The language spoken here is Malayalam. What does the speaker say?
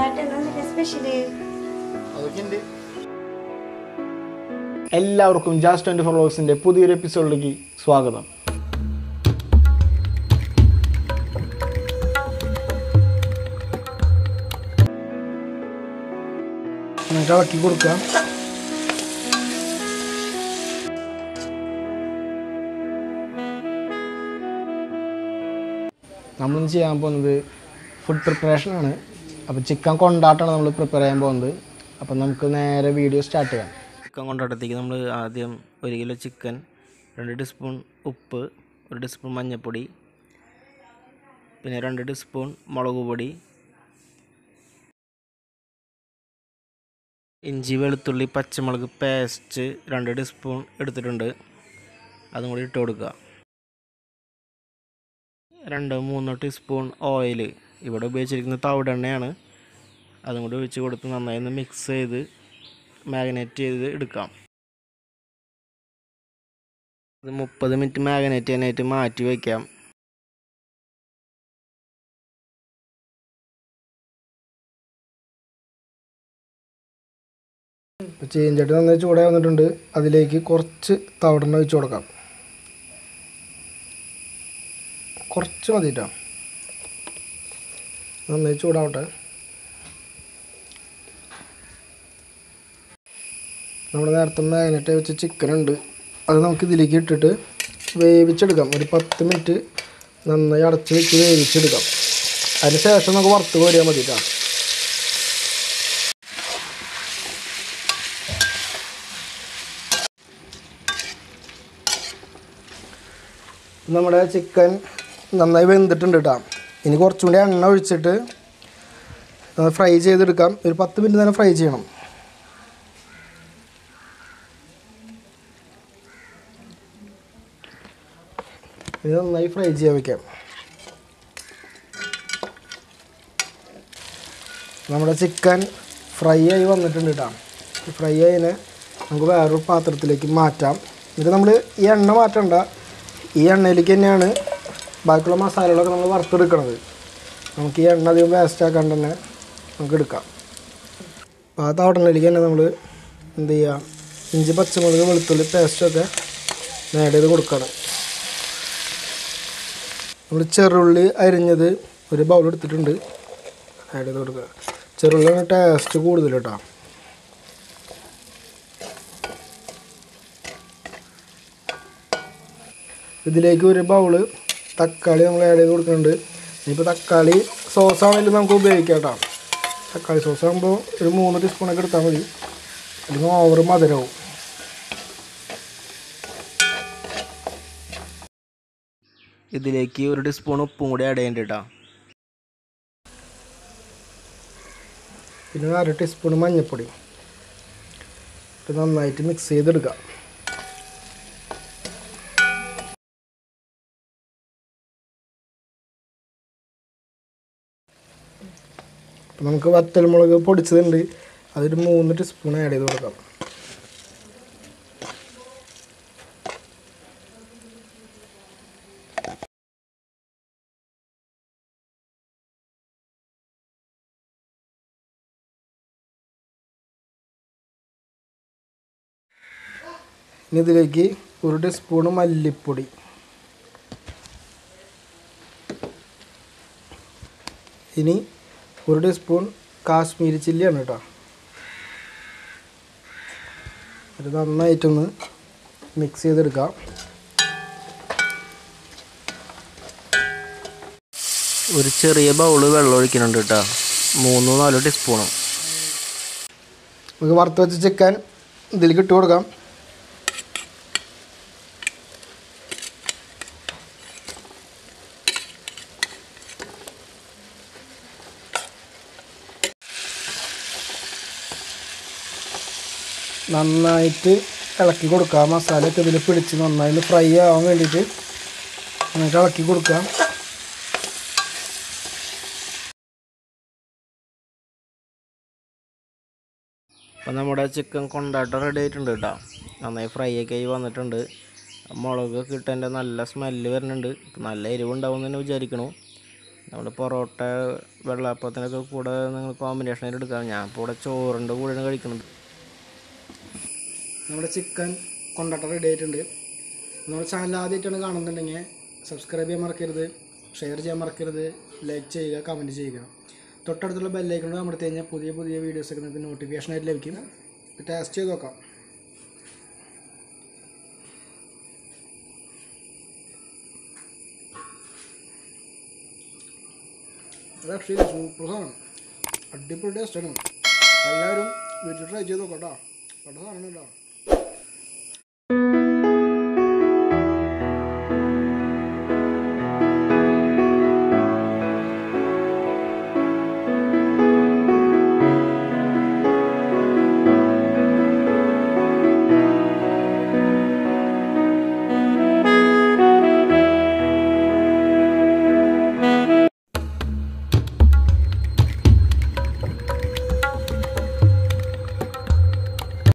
എന്താ സ്പെഷ്യല് അതൊക്കെ ഉണ്ട് എല്ലാവർക്കും ജാസ് ട്വൻറ്റി ഫോർ വ്ളോഗ്സിൻ്റെ പുതിയൊരു എപ്പിസോഡിലേക്ക് സ്വാഗതം എന്നിട്ട് ഇളക്കി കൊടുക്കുക നമ്മളിന്ന് ചെയ്യാൻ പോകുന്നത് ഫുഡ് പ്രിപ്പറേഷനാണ് അപ്പോൾ ചിക്കൻ കൊണ്ടാട്ടാണ് നമ്മൾ പ്രിപ്പയർ ചെയ്യാൻ പോകുന്നത് അപ്പം നമുക്ക് നേരെ വീഡിയോ സ്റ്റാർട്ട് ചെയ്യാം ചിക്കൻ കൊണ്ടാട്ടത്തേക്ക് നമ്മൾ ആദ്യം ഒരു കിലോ ചിക്കൻ രണ്ട് ടീസ്പൂൺ ഉപ്പ് ഒരു ടീസ്പൂൺ മഞ്ഞൾപ്പൊടി പിന്നെ രണ്ട് ടീസ്പൂൺ മുളക് പൊടി ഇഞ്ചി വെളുത്തുള്ളി പച്ചമുളക് പേസ്റ്റ് രണ്ട് ടീസ്പൂൺ എടുത്തിട്ടുണ്ട് അതും കൂടി ഇട്ട് കൊടുക്കുക രണ്ട് മൂന്ന് ടീസ്പൂൺ ഓയിൽ ഇവിടെ ഉപയോഗിച്ചിരിക്കുന്നത് തവിടെണ്ണയാണ് അതും കൂടി ഒഴിച്ച് കൊടുത്ത് നന്നായി ഒന്ന് മിക്സ് ചെയ്ത് മാഗ്നേറ്റ് ചെയ്ത് എടുക്കാം ഇത് മുപ്പത് മിനിറ്റ് മാഗ്നേറ്റ് ചെയ്യാനായിട്ട് മാറ്റി വയ്ക്കാം ഇപ്പോൾ ചീഞ്ചട്ടി നന്നായി ചൂടായി വന്നിട്ടുണ്ട് അതിലേക്ക് കുറച്ച് തവിടെണ്ണ ഒഴിച്ച് കൊടുക്കാം കുറച്ച് മതി കേട്ടോ നന്നായി ചൂടാവട്ടെ നമ്മൾ നേരത്തെ മാഗ്നറ്റ് വെച്ച ചിക്കൻ ഉണ്ട് അത് നമുക്ക് ഇതിലേക്ക് ഇട്ടിട്ട് വേവിച്ചെടുക്കാം ഒരു പത്ത് മിനിറ്റ് നന്നായി അടച്ച് വെച്ച് വേവിച്ചെടുക്കാം അതിന് ശേഷം നമുക്ക് വറുത്ത് കോരിയാൽ മതി കേട്ടോ നമ്മുടെ ചിക്കൻ നന്നായി വെന്തിട്ടുണ്ട് കേട്ടോ ഇനി കുറച്ചും കൂടി എണ്ണ ഒഴിച്ചിട്ട് ഫ്രൈ ചെയ്തെടുക്കാം ഒരു പത്ത് മിനിറ്റ് തന്നെ ഫ്രൈ ചെയ്യണം ഇത് നന്നായി ഫ്രൈ ചെയ്യാൻ വെക്കാം നമ്മുടെ ചിക്കൻ ഫ്രൈ ആയി വന്നിട്ടുണ്ട് കേട്ടോ ഫ്രൈ ആയതിനെ നമുക്ക് വേറൊരു പാത്രത്തിലേക്ക് മാറ്റാം എന്നിട്ട് നമ്മൾ ഈ എണ്ണ മാറ്റണ്ട ഈ എണ്ണയിലേക്ക് തന്നെയാണ് ബാക്കിയുള്ള മസാലകളൊക്കെ നമ്മൾ വറുത്തെടുക്കണത് നമുക്ക് ഈ എണ്ണ അധികം വേസ്റ്റ് ആക്കാണ്ട് തന്നെ നമുക്ക് എടുക്കാം അപ്പോൾ ആ തവടണയിലേക്ക് തന്നെ നമ്മൾ എന്ത് ചെയ്യുക ഇഞ്ചി പച്ചമുളക് വെളുത്തുള്ളി പേസ്റ്റൊക്കെ നേട് ചെയ്ത് കൊടുക്കണം നമ്മൾ ചെറുള്ളി അരിഞ്ഞത് ഒരു ബൗൾ എടുത്തിട്ടുണ്ട് ആഡ് ചെയ്ത് കൊടുക്കുക ചെറുള്ളിയാണ് ടേസ്റ്റ് കൂടുതൽ കേട്ടോ ഇതിലേക്ക് ഒരു ബൗള് തക്കാളി നമ്മൾ ആഡ് ചെയ്ത് കൊടുക്കുന്നുണ്ട് ഇനിയിപ്പോൾ തക്കാളി സോസാണെങ്കിലും നമുക്ക് ഉപയോഗിക്കാം കേട്ടോ തക്കാളി സോസ് ആകുമ്പോൾ ഒരു മൂന്ന് ടീസ്പൂണൊക്കെ എടുത്താൽ മതി അല്ലെങ്കിൽ ഓവർ മധുരവും ഇതിലേക്ക് ഒരു ടീസ്പൂൺ ഉപ്പും കൂടി ആഡ് ചെയ്യേണ്ടി കേട്ടോ പിന്നെ അര ടീസ്പൂൺ മഞ്ഞൾപ്പൊടി ഇത് നന്നായിട്ട് മിക്സ് ചെയ്തെടുക്കാം അപ്പം നമുക്ക് വറ്റൽമുളക് പൊടിച്ചതുണ്ട് അതൊരു മൂന്ന് ടീസ്പൂൺ ആഡ് ചെയ്ത് കൊടുക്കാം ഇനി ഇതിലേക്ക് ഒരു ടീസ്പൂൺ മല്ലിപ്പൊടി ഇനി ഒരു ടീസ്പൂൺ കാശ്മീരി ചില്ലിയാണ് കേട്ടോ ഇത് നന്നായിട്ടൊന്ന് മിക്സ് ചെയ്തെടുക്കാം ഒരു ചെറിയ ബൗള് വെള്ളം ഒഴിക്കുന്നുണ്ട് കേട്ടോ മൂന്നോ നാലോ ടീസ്പൂണോ നമുക്ക് വറുത്ത് വെച്ച ചിക്കൻ ഇതിലേക്ക് ഇട്ട് കൊടുക്കാം നന്നായിട്ട് ഇളക്കി കൊടുക്കുക മസാലയൊക്കെ ഇതിൽ പിടിച്ച് നന്നായി ഒന്ന് ഫ്രൈ ആവാൻ വേണ്ടിയിട്ട് നന്നായിട്ട് ഇളക്കി കൊടുക്കുക അപ്പം നമ്മുടെ ചിക്കൻ കൊണ്ടാട്ടം റെഡി ആയിട്ടുണ്ട് കേട്ടോ നന്നായി ഫ്രൈ ഒക്കെ ആയി വന്നിട്ടുണ്ട് മുളകൊക്കെ ഇട്ടതിൻ്റെ നല്ല സ്മെല്ല് വരുന്നുണ്ട് നല്ല എരിവുണ്ടാവും എന്ന് തന്നെ വിചാരിക്കണു നമ്മൾ പൊറോട്ട വെള്ളാപ്പത്തിനൊക്കെ കൂടെ നിങ്ങൾ കോമ്പിനേഷനായിട്ട് എടുക്കാം ഞാൻ ഇപ്പോൾ ഇവിടെ ചോറിൻ്റെ കൂടെയാണ് കഴിക്കുന്നത് നമ്മുടെ ചിക്കൻ കൊണ്ടാട്ട റെഡി ആയിട്ടുണ്ട് നമ്മുടെ ചാനൽ ആദ്യമായിട്ടാണ് കാണുന്നുണ്ടെങ്കിൽ സബ്സ്ക്രൈബ് ചെയ്യാൻ മറക്കരുത് ഷെയർ ചെയ്യാൻ മറക്കരുത് ലൈക്ക് ചെയ്യുക കമൻറ്റ് ചെയ്യുക തൊട്ടടുത്തുള്ള ബെല്ലൈക്കണോട് അമർത്തി കഴിഞ്ഞാൽ പുതിയ പുതിയ വീഡിയോസൊക്കെ നിങ്ങൾക്ക് നോട്ടിഫിക്കേഷനായിട്ട് ലഭിക്കും ടേസ്റ്റ് ചെയ്ത് നോക്കാം അത് ആക്ച്വലി സൂപ്പർ സാധനം അടിപൊളി ടേസ്റ്റാണ് എല്ലാവരും വീട്ടിൽ ട്രൈ ചെയ്ത് നോക്കാം കേട്ടോ നല്ല സാധനം കേട്ടോ